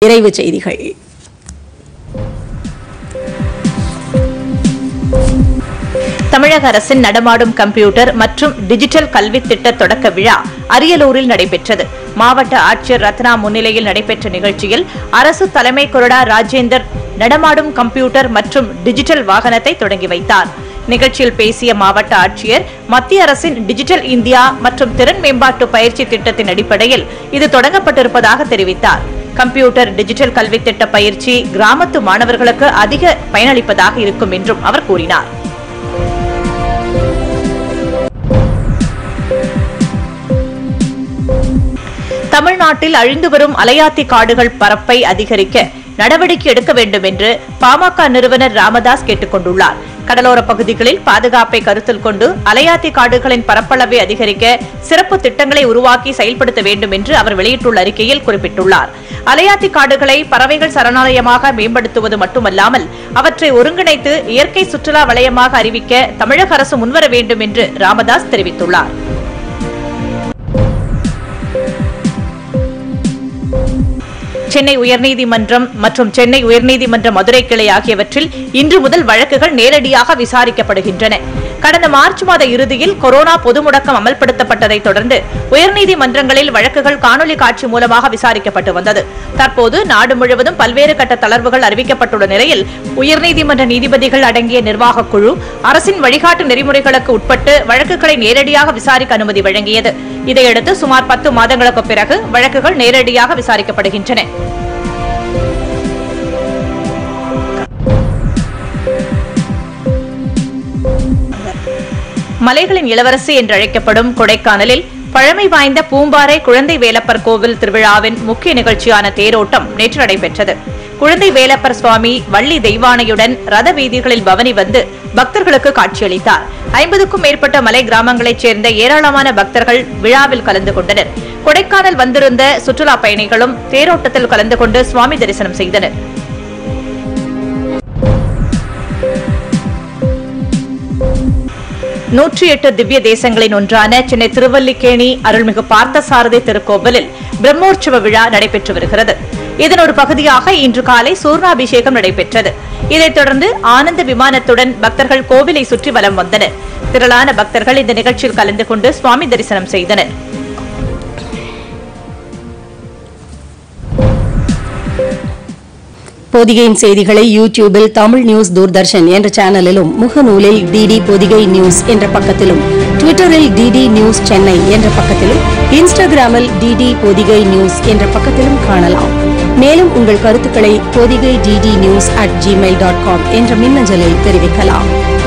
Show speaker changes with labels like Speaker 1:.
Speaker 1: நிறைவுச் செய்திகள்
Speaker 2: தமிழக அரசின் நடமாடும் கம்ப்யூட்டர் மற்றும் டிஜிட்டல் கல்வி திட்ட தொடக்க விழா அரியலூரில் நடைபெற்றது மாவட்ட ஆட்சியர் ரத்னா முன்னிலையில் நடைபெற்ற நிகழ்ச்சியில் அரசு தலைமை கொறடா ராஜேந்தர் நடமாடும் கம்ப்யூட்டர் மற்றும் டிஜிட்டல் வாகனத்தை தொடங்கி வைத்தார் நிகழ்ச்சியில் பேசிய மாவட்ட ஆட்சியர் மத்திய அரசின் டிஜிட்டல் இந்தியா மற்றும் திறன் மேம்பாட்டு பயிற்சி திட்டத்தின் அடிப்படையில் இது தொடங்கப்பட்டிருப்பதாக தெரிவித்தார் கம்ப்யூட்டர் டிஜிட்டல் கல்வி திட்ட பயிற்சி கிராமத்து மாணவர்களுக்கு அதிக பயனளிப்பதாக இருக்கும் என்றும் அவர் கூறினார் தமிழ்நாட்டில் அழிந்து வரும் அலையாத்தி காடுகள் பரப்பை அதிகரிக்க நடவடிக்கை எடுக்க வேண்டும் என்று பாமக நிறுவனர் ராமதாஸ் கேட்டுக் கொண்டுள்ளார் கடலோர பகுதிகளில் பாதுகாப்பை கருத்தில் கொண்டு அலையாத்தி காடுகளின் பரப்பளவை அதிகரிக்க சிறப்பு திட்டங்களை உருவாக்கி செயல்படுத்த வேண்டும் என்று அவர் வெளியிட்டுள்ள அறிக்கையில் குறிப்பிட்டுள்ளார் அலையாத்தி காடுகளை பறவைகள் சரணாலயமாக மேம்படுத்துவது மட்டுமல்லாமல் அவற்றை ஒருங்கிணைத்து இயற்கை சுற்றுலா வலயமாக அறிவிக்க தமிழக அரசு முன்வர வேண்டும் என்று ராமதாஸ் தெரிவித்துள்ளார் சென்னை உயர்நீதிமன்றம் மற்றும் சென்னை உயர்நீதிமன்ற மதுரை கிளை ஆகியவற்றில் இன்று முதல் வழக்குகள் நேரடியாக விசாரிக்கப்படுகின்றன கடந்த மார்ச் மாத இறுதியில் கொரோனா பொது முடக்கம் அமல்படுத்தப்பட்டதை தொடர்ந்து உயர்நீதிமன்றங்களில் வழக்குகள் காணொலி காட்சி மூலமாக விசாரிக்கப்பட்டு வந்தது தற்போது நாடு முழுவதும் பல்வேறு கட்ட தளர்வுகள் அறிவிக்கப்பட்டுள்ள நிலையில் உயர்நீதிமன்ற நீதிபதிகள் அடங்கிய நிர்வாகக் குழு அரசின் வழிகாட்டு நெறிமுறைகளுக்கு உட்பட்டு வழக்குகளை நேரடியாக விசாரிக்க அனுமதி வழங்கியது இதையடுத்து சுமார் பத்து மாதங்களுக்கு பிறகு வழக்குகள் நேரடியாக விசாரிக்கப்படுகின்றன மலைகளின் இளவரசி என்று அழைக்கப்படும் கொடைக்கானலில் பழமை வாய்ந்த பூம்பாறை குழந்தை வேலப்பர் கோவில் திருவிழாவின் முக்கிய நிகழ்ச்சியான தேரோட்டம் நேற்று நடைபெற்றது குழந்தை வேலப்பர் சுவாமி வள்ளி தெய்வானையுடன் ரத வீதிகளில் பவனி வந்து பக்தர்களுக்கு காட்சியளித்தார் ஐம்பதுக்கும் மேற்பட்ட மலை கிராமங்களைச் சேர்ந்த ஏராளமான பக்தர்கள் விழாவில் கலந்து கொண்டனர் கொடைக்கானல் வந்திருந்த சுற்றுலா பயணிகளும் தேரோட்டத்தில் கலந்து கொண்டு சுவாமி தரிசனம் செய்தனர் நூற்றி எட்டு திவ்ய தேசங்களின் ஒன்றான சென்னை திருவல்லிக்கேணி அருள்மிகு பார்த்தசாரதி திருக்கோவிலில் பிரம்மோற்சவ விழா நடைபெற்று வருகிறது இதன் ஒரு பகுதியாக இன்று காலை சூர்ணாபிஷேகம் நடைபெற்றது இதைத் தொடர்ந்து ஆனந்த விமானத்துடன் பக்தர்கள் கோவிலை சுற்றி வலம் வந்தனர் திரளான பக்தர்கள் இந்த நிகழ்ச்சியில் கலந்து கொண்டு சுவாமி தரிசனம் செய்தனர்
Speaker 1: பொதிகையின் செய்திகளை யூடியூபில் தமிழ் நியூஸ் தூர்தர்ஷன் என்ற சேனலிலும் முகநூலில் டிடி பொதிகை நியூஸ் என்ற பக்கத்திலும் ட்விட்டரில் டிடி நியூஸ் சென்னை என்ற பக்கத்திலும் இன்ஸ்டாகிராமில் டிடி பொதிகை நியூஸ் என்ற பக்கத்திலும் காணலாம் மேலும் உங்கள் கருத்துக்களை Podhigai DD news at Gmail dot com என்ற மின்னஞ்சலில் தெரிவிக்கலாம்